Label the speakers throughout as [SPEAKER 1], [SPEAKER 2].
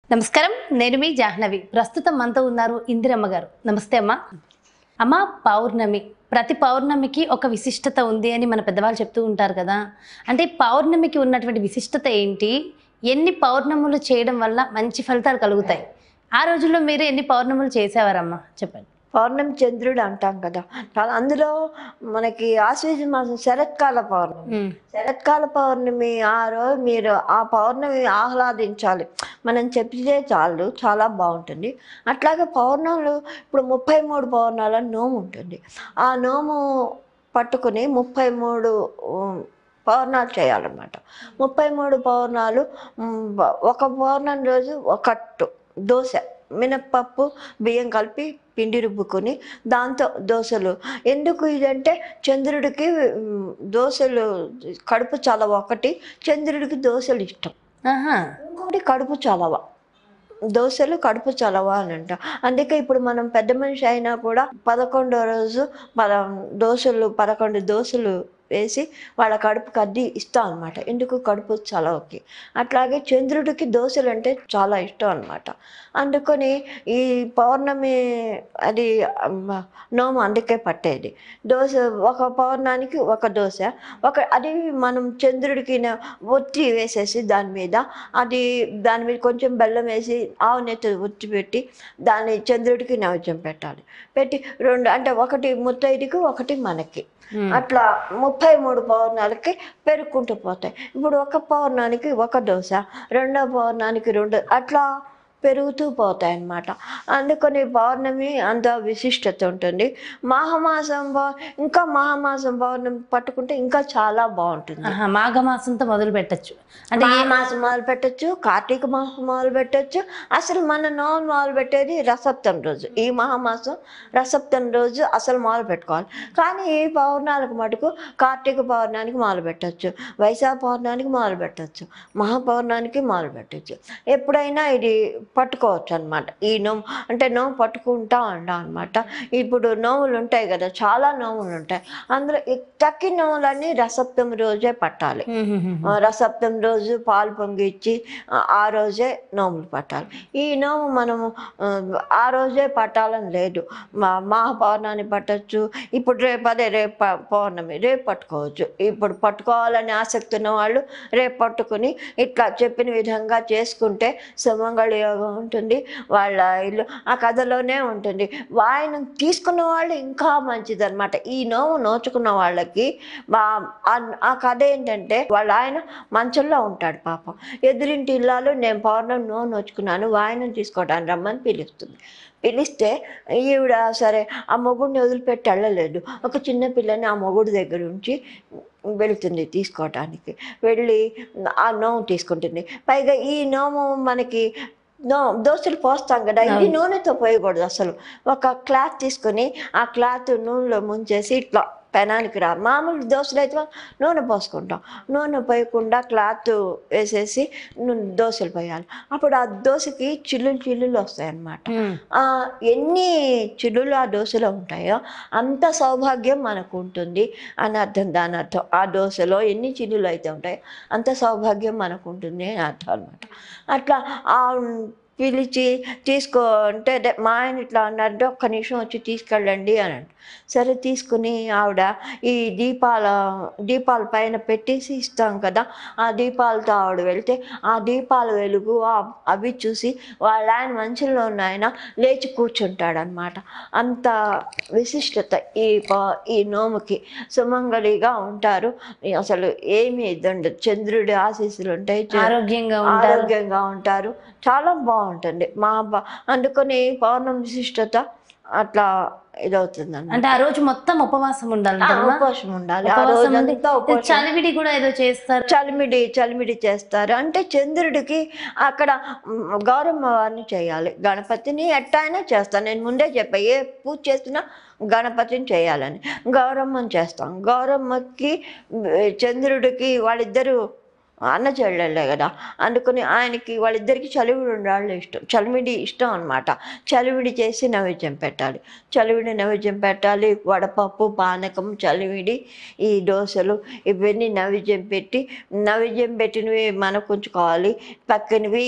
[SPEAKER 1] నమస్కారం నేను మీ జాహ్నవి ప్రస్తుతం మనతో ఉన్నారు ఇందిరమ్మ గారు నమస్తే అమ్మ అమ్మ పౌర్ణమి ప్రతి పౌర్ణమికి ఒక విశిష్టత ఉంది అని మన పెద్దవాళ్ళు చెప్తూ ఉంటారు కదా అంటే పౌర్ణమికి ఉన్నటువంటి విశిష్టత ఏంటి ఎన్ని పౌర్ణములు చేయడం వల్ల మంచి ఫలితాలు కలుగుతాయి ఆ రోజుల్లో మీరు ఎన్ని పౌర్ణములు చేసేవారమ్మా చెప్పండి
[SPEAKER 2] పౌర్ణమి చంద్రుడు అంటాం కదా చాలా అందులో మనకి ఆశ్వీజ మాసం శరత్కాల పౌర్ణమి
[SPEAKER 1] ఉమ్,
[SPEAKER 2] శరత్కాల పౌర్ణమి ఆ రోజు మీరు ఆ పౌర్ణమి ఆహ్లాదించాలి మనం చెప్తే చాలు చాలా బాగుంటుంది అట్లాగే పౌర్ణములు ఇప్పుడు ముప్పై మూడు పౌర్ణాల నోము ఉంటుంది ఆ నోము పట్టుకుని ముప్పై మూడు ఉమ్, పౌర్ణాలు చేయాలన్నమాట ముప్పై మూడు పౌర్ణాలు ఉమ్, ఒక పౌర్ణం రోజు ఒకట్టు దోశ మినప్పప్పు బియ్యం కలిపి పిండి రుబ్బుకొని దాంతో దోశలు ఎందుకు ఇదంటే చంద్రుడికి ఉమ్, దోశలు కడుపు చలవ ఒకటి చంద్రుడికి దోశలు ఇష్టం
[SPEAKER 1] ఆహా
[SPEAKER 2] ఇంకోటి కడుపు చలవ దోశలు కడుపు చలవ అని అంట అందుకే ఇప్పుడు మనం పెద్ద మనిషి అయినా కూడా పదకొండో రోజు పద దోశలు పదకొండు దోశలు వేసి వాళ్ళ కడుపుకి అద్ది ఇస్తాం అనమాట ఎందుకు కడుపు చలవకి అట్లాగే చంద్రుడికి దోశలు అంటే చాలా ఇష్టం అనమాట అందుకని ఈ పౌర్ణమి అది అమ్మ, నోము అందుకే పట్టేది దోశ ఒక పౌర్ణానికి ఒక దోశ ఒక అది మనం చంద్రుడికి న- ఒత్తి వేసేసి దాని మీద అది దాని మీద కొంచెం బెల్లం వేసి ఆవు నెత్తి ఒత్తి పెట్టి దాన్ని చంద్రుడికి నైవేద్యం పెట్టాలి పెట్టి రెండు అంటే ఒకటి ముత్తైదుకి ఒకటి మనకి
[SPEAKER 1] ఉమ్,
[SPEAKER 2] అట్లా ముప్పై మూడు పౌర్ణాలకి పెరుక్కుంటూ పోతాయి ఇప్పుడు ఒక పౌర్ణానికి ఒక దోశ రెండో పౌర్ణానికి రెండు అట్లా పెరుగుతూ పోతాయి అన్నమాట అందుకని పౌర్ణమి అంత విశిష్టత ఉంటుంది మాఘమాసం పౌ- ఇంకా మాఘమాసం పౌర్ణమి పట్టుకుంటే ఇంకా చాలా బాగుంటుంది
[SPEAKER 1] ఆహా మాఘమాసంతో మొదలు పెట్టచ్చు అంటే ఏ
[SPEAKER 2] మాఘమాసం మొదలు పెట్టచ్చు కార్తీక మాసం మొదలు పెట్టచ్చు అసలు మన నోన్ మొదలు పెట్టేది రసప్తం రోజు ఈ మహామాసం రసప్తం రోజు అసలు మొదలు పెట్టుకోవాలి కానీ ఈ పౌర్ణాలకు మటుకు కార్తీక పౌర్ణానికి మొదలు పెట్టచ్చు వైశాఖ పౌర్ణానికి మొదలు పెట్టచ్చు మహాపౌర్ణానికి మొదలు పెట్టచ్చు ఎప్పుడైనా ఇది పట్టుకోవచ్చు అనమాట ఈ నోము అంటే నోము పట్టుకుంటా ఉంటాం అనమాట ఇప్పుడు నోములు ఉంటాయి కదా చాలా నోములు ఉంటాయి అందులో ఈ తక్కిన నోములన్నీ రసప్తం రోజే పట్టాలి
[SPEAKER 1] ఉమ్, ఉమ్, ఉమ్.
[SPEAKER 2] ఆ, రసప్తం రోజు పాలు పొంగిచ్చి ఆ, ఆ రోజే నోములు పట్టాలి ఈ నోము మనము ఆ, ఆ రోజే పట్టాలని లేదు మా మహా పౌర్ణాన్ని పట్టచ్చు ఇప్పుడు రేపు అదే రేపు ప- పౌర్ణమి రేపు పట్టుకోవచ్చు ఇప్పుడు పట్టుకోవాలని ఆసక్తి ఉన్న వాళ్ళు రేపు పట్టుకుని ఇట్లా చెప్పిన విధంగా చేసుకుంటే సుమంగళ యోగం ఉంటుంది వాళ్ళ ఇల్లు ఆ కథలోనే ఉంటుంది వాయనం తీసుకున్న వాళ్ళు ఇంకా మంచిది అనమాట ఈ నోము నోచుకున్న వాళ్ళకి మా- ఆ- ఆ కథ ఏంటంటే వాళ్ళ ఆయన మంచంలో ఉంటాడు పాపం ఎదురింటి ఇల్లాలు నేను పౌర్ణమి నో నోచుకున్నాను వాయనం తీసుకోవడానికి రమ్మని పిలుస్తుంది పిలిస్తే ఈవిడ సరే ఆ మొగుడిని వదిలిపెట్టి వెళ్ళలేదు ఒక చిన్న పిల్లని ఆ మొగుడు దగ్గర ఉంచి వెళ్తుంది తీసుకోవటానికి వెళ్ళి ఆ నోము తీసుకుంటుంది పైగా ఈ నోము మనకి నో దోశలు పోస్తాం కదా ఇది నూనెతో పోయకూడదు అసలు ఒక క్లాత్ తీసుకొని ఆ క్లాత్ నూనెలో ముంచేసి ఇట్లా పెనానికి రా మామూలు దోశలు అయితే నూనె పోసుకుంటాం నూనె పోయకుండా క్లాత్ వేసేసి నూనె దోశలు పోయాలి అప్పుడు ఆ దోశకి చిల్లులు చిల్లులు వస్తాయి అన్నమాట
[SPEAKER 1] ఉమ్.
[SPEAKER 2] ఆ, ఎన్ని చిల్లులు ఆ దోశలో ఉంటాయో అంత సౌభాగ్యం మనకు ఉంటుంది అని అర్థం దాని అర్థం ఆ దోశలో ఎన్ని చిల్లులు అయితే ఉంటాయో అంత సౌభాగ్యం మనకు ఉంటుంది అని అర్థం అనమాట అట్లా ఆ పిలిచి తీసుకో అంటే అదే మా ఆయన ఇట్లా అన్నారంటే ఒక్క నిమిషం వచ్చి తీసుకెళ్ళండి అని అంట సరే తీసుకుని ఆవిడ ఈ దీపాల దీపాల పైన పెట్టేసి ఇస్తాం కదా ఆ దీపాలతో ఆవిడ వెళ్తే ఆ దీపాల వెలుగు ఆ- అవి చూసి వాళ్ళ ఆయన మంచుల్లో ఉన్న ఆయన లేచి కూర్చుంటాడనమాట అంత విశిష్టత ఈ ప- ఈ నోముకి సుమంగళిగా ఉంటారు అసలు ఏమీ ఇది ఉండదు చంద్రుడి ఆశీస్సులు ఉంటాయి చ-
[SPEAKER 1] ఆరోగ్యంగా ఉంటారు
[SPEAKER 2] ఆరోగ్యంగా ఉంటారు చాలా బాగుంటుంది మా బా అందుకని పౌర్ణమి విశిష్టత అట్లా ఇదవుతుంది
[SPEAKER 1] అంటే ఆ రోజు మొత్తం ఉపవాసం ఉండాలంటారా
[SPEAKER 2] ఉపవాసం ఉండాలి ఆ
[SPEAKER 1] ఉపవాసం ఉండి
[SPEAKER 2] రోజంతా ఉపవాసం
[SPEAKER 1] చలివిడి కూడా ఏదో చేస్తారు
[SPEAKER 2] చలిమిడి చలిమిడి చేస్తారు అంటే చంద్రుడికి అక్కడ మ్, గౌరమ్మ వారిని చేయాలి గణపతిని ఎట్టయినా చేస్తాను నేను ముందే చెప్పా ఏ పూజ చేసినా గణపతిని చేయాలని గౌరమ్మని చేస్తాం గౌరమ్మకి మ్, చంద్రుడికి వాళ్ళిద్దరూ అన్న చెల్లెళ్ళే కదా అందుకని ఆయనకి వాళ్ళిద్దరికి చలివిడి ఉండాలి ఇష్టం చలిమిడి ఇష్టం అనమాట చలివిడి చేసి నైవేద్యం పెట్టాలి చలివిడి నైవేద్యం పెట్టాలి వడపప్పు పానకం చలివిడి ఈ దోశలు ఇవన్నీ నైవేద్యం పెట్టి నైవేద్యం పెట్టినవి మనకు ఉంచుకోవాలి పక్కనవి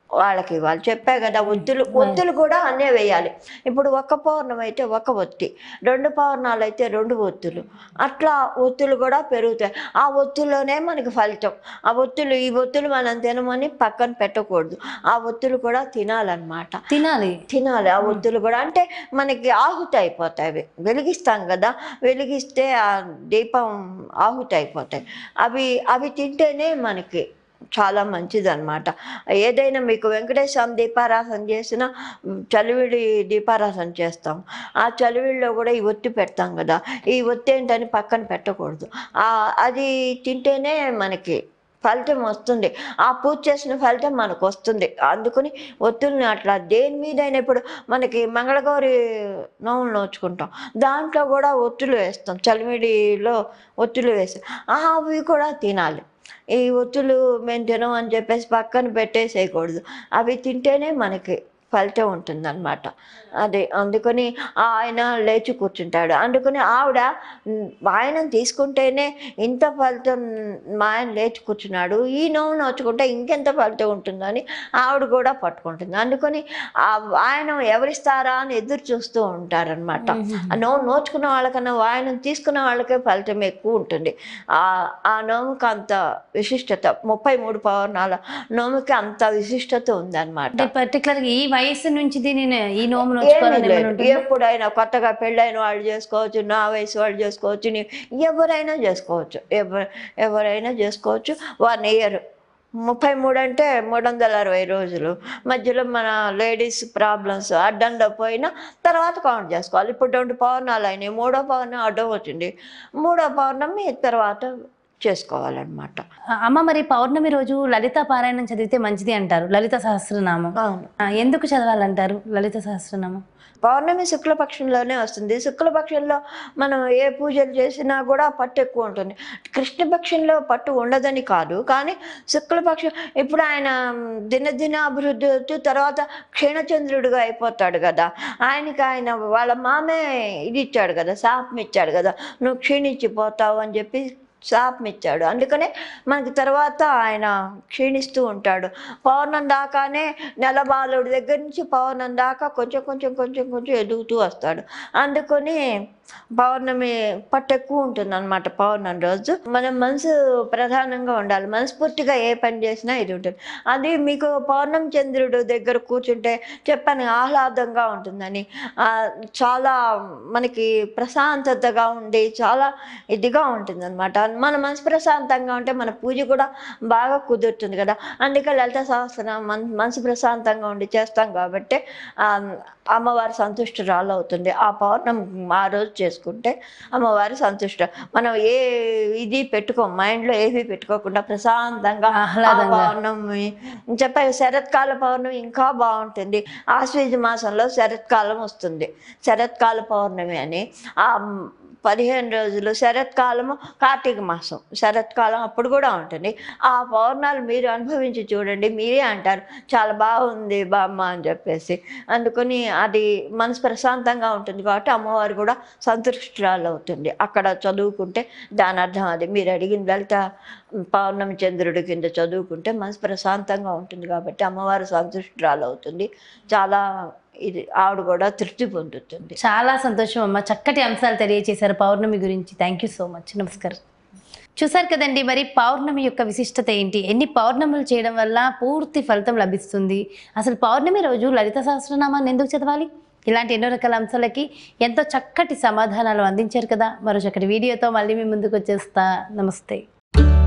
[SPEAKER 2] వాళ్ళకి ఇవ్వాలి చెప్పా కదా ఒత్తులు ఒత్తులు కూడా అన్నే వేయాలి ఇప్పుడు ఒక పౌర్ణం అయితే ఒక ఒత్తి రెండు పౌర్ణాలు అయితే రెండు ఒత్తులు అట్లా ఒత్తులు కూడా పెరుగుతాయి ఆ ఒత్తుల్లోనే మనకి ఫలితం ఆ ఒత్తులు ఈ ఒత్తులు మనం తినమని పక్కన పెట్టకూడదు ఆ ఒత్తులు కూడా తినాలన్నమాట
[SPEAKER 1] తినాలి
[SPEAKER 2] తినాలి ఆ ఒత్తులు కూడా అంటే మనకి ఆహుతి అయిపోతాయి అవి వెలిగిస్తాం కదా వెలిగిస్తే ఆ దీపం ఆహుతి అయిపోతాయి అవి అవి తింటేనే మనకి చాలా మంచిదన్నమాట ఏదైనా మీకు వెంకటేశ్వర స్వామి దీపారాధన చేసినా మ్, చలివిడి దీపారాధన చేస్తాం ఆ చలివిడిలో కూడా ఈ ఒత్తి పెడతాం కదా ఈ ఒత్తి ఏంటని పక్కన పెట్టకూడదు ఆ అది తింటేనే మనకి ఫలితం వస్తుంది ఆ పూజ చేసిన ఫలితం మనకు వస్తుంది అందుకని ఒత్తుల్ని అట్లా దేని మీదైనా ఇప్పుడు మనకి మంగళగౌరి నోములు నోచుకుంటాం దాంట్లో కూడా ఒత్తులు వేస్తాం చలిమిడిలో ఒత్తులు వేస్తాం ఆ, అవి కూడా తినాలి ఈ ఒత్తులు మేము తినం అని చెప్పేసి పక్కన పెట్టేసేయకూడదు అవి తింటేనే మనకి ఫలితం ఉంటుందన్నమాట అది అందుకని ఆయన లేచి కూర్చుంటాడు అందుకని ఆవిడ "ఉమ్, ఆయన తీసుకుంటేనే ఇంత ఫలితం మా ఆయన లేచి కూర్చున్నాడు ఈ నోవు నోచుకుంటే ఇంకెంత ఫలితం ఉంటుందని ఆవిడ కూడా పట్టుకుంటుంది అందుకని ఆ ఆయన ఎవరిస్తారా అని ఎదురు చూస్తూ ఉంటారనమాట ఆ నోవు నోచుకున్న వాళ్ళకన్నా వాయనం తీసుకున్న వాళ్ళకే ఫలితం ఎక్కువ ఉంటుంది ఆ ఆ నోముకి అంత విశిష్టత ముప్పై మూడు పౌర్ణాల నోముకి అంత విశిష్టత ఉందన్నమాట
[SPEAKER 1] అంటే పర్టికులర్ ఈ వయసు నుంచి దీనిని ఈ నోము
[SPEAKER 2] ఏమీ
[SPEAKER 1] నోచుకోవాలని ఏమైనా
[SPEAKER 2] లేదు
[SPEAKER 1] ఉంటుందా?
[SPEAKER 2] ఎప్పుడైనా కొత్తగా పెళ్ళైన వాళ్ళు చేసుకోవచ్చు నా వయసు వాళ్ళు చేసుకోవచ్చు నీ- ఎవరైనా చేసుకోవచ్చు ఎవరు ఎవరైనా చేసుకోవచ్చు వన్ ఇయర్ ముప్పై మూడు అంటే మూడు వందల అరవై రోజులు మధ్యలో మన లేడీస్ ప్రాబ్లమ్స్ అడ్డంలో పోయినా తర్వాత కౌంట్ చేసుకోవాలి ఇప్పుడు రెండు పౌర్ణాలు అయినాయి మూడో పౌర్ణం అడ్డం వచ్చింది మూడో పౌర్ణమి తర్వాత చేసుకోవాలన్నమాట
[SPEAKER 1] ఆ, అమ్మ మరి పౌర్ణమి రోజు లలిత పారాయణం చదివితే మంచిది అంటారు లలిత సహస్రనామం
[SPEAKER 2] అవును
[SPEAKER 1] ఆ, ఎందుకు చదవాలంటారు లలిత సహస్రనామం
[SPEAKER 2] పౌర్ణమి శుక్లపక్షంలోనే వస్తుంది శుక్లపక్షంలో మనం ఏ పూజలు చేసినా కూడా పట్టు ఎక్కువ ఉంటుంది కృష్ణపక్షంలో పట్టు ఉండదని కాదు కానీ శుక్లపక్షం ఇప్పుడు ఆయన దినదిన అభివృద్ధి అవుతూ తర్వాత క్షీణచంద్రుడిగా అయిపోతాడు కదా ఆయనకి ఆయన వాళ్ళ మామే ఇది ఇచ్చాడు కదా శాపం ఇచ్చాడు కదా నువ్వు క్షీణించిపోతావు అని చెప్పి శాపం ఇచ్చాడు అందుకనే మనకి తర్వాత ఆయన క్షీణిస్తూ ఉంటాడు పౌర్ణం దాకానే నెలబాలుడి దగ్గర నుంచి పౌర్ణం దాకా కొంచెం కొంచెం కొంచెం కొంచెం ఎదుగుతూ వస్తాడు అందుకని పౌర్ణమి పట్టు ఎక్కువ ఉంటుంది అనమాట పౌర్ణమి రోజు మనం మనసు ప్రధానంగా ఉండాలి మనస్ఫూర్తిగా ఏ పని చేసినా ఇది ఉంటుంది అది మీకు పౌర్ణమి చంద్రుడు దగ్గర కూర్చుంటే చెప్పాను ఆహ్లాదంగా ఉంటుందని ఆ, చాలా మనకి ప్రశాంతతగా ఉండి చాలా ఇదిగా ఉంటుంది అనమాట మన మనసు ప్రశాంతంగా ఉంటే మన పూజ కూడా బాగా కుదురుతుంది కదా అందుకే లలిత సహస్రం మన మనసు ప్రశాంతంగా ఉండి చేస్తాం కాబట్టి ఆ, అమ్మవారి సంతుష్టురాలు అవుతుంది ఆ పౌర్ణం ఆ రోజు చేసుకుంటే అమ్మవారి సంతుష్ట మనం ఏ ఇది పెట్టుకోం మైండ్లో ఏవి పెట్టుకోకుండా ప్రశాంతంగా ఆ
[SPEAKER 1] ఆహ్లాదంగా.
[SPEAKER 2] పౌర్ణమి చెప్పాను శరత్కాల పౌర్ణమి ఇంకా బాగుంటుంది ఆశ్వీజ మాసంలో శరత్కాలం వస్తుంది శరత్కాల పౌర్ణమి అని ఆ పదిహేను రోజులు శరత్కాలము కార్తీక మాసం శరత్కాలం అప్పుడు కూడా ఉంటుంది ఆ పౌర్ణాలు మీరు అనుభవించి చూడండి మీరే అంటారు చాలా బాగుంది బామ్మ అని చెప్పేసి అందుకని అది మనసు ప్రశాంతంగా ఉంటుంది కాబట్టి అమ్మవారు కూడా సంతృష్టురాలు అవుతుంది అక్కడ చదువుకుంటే దాని అర్థం అది మీరు అడిగిన లలిత పౌర్ణమి చంద్రుడి కింద చదువుకుంటే మనసు ప్రశాంతంగా ఉంటుంది కాబట్టి అమ్మవారు సంతృష్టురాలు అవుతుంది చాలా ఇది ఆవిడ కూడా తృప్తి పొందుతుంది
[SPEAKER 1] చాలా సంతోషం అమ్మ చక్కటి అంశాలు తెలియజేశారు పౌర్ణమి గురించి థ్యాంక్ యూ సో మచ్ నమస్కారం చూసారు కదండి మరి పౌర్ణమి యొక్క విశిష్టత ఏంటి ఎన్ని పౌర్ణములు చేయడం వల్ల పూర్తి ఫలితం లభిస్తుంది అసలు పౌర్ణమి రోజు లలిత సహస్రనామాన్ని ఎందుకు చదవాలి ఇలాంటి ఎన్నో రకాల అంశాలకి ఎంతో చక్కటి సమాధానాలు అందించారు కదా మరో చక్కటి వీడియోతో మళ్ళీ మీ ముందుకు వచ్చేస్తా నమస్తే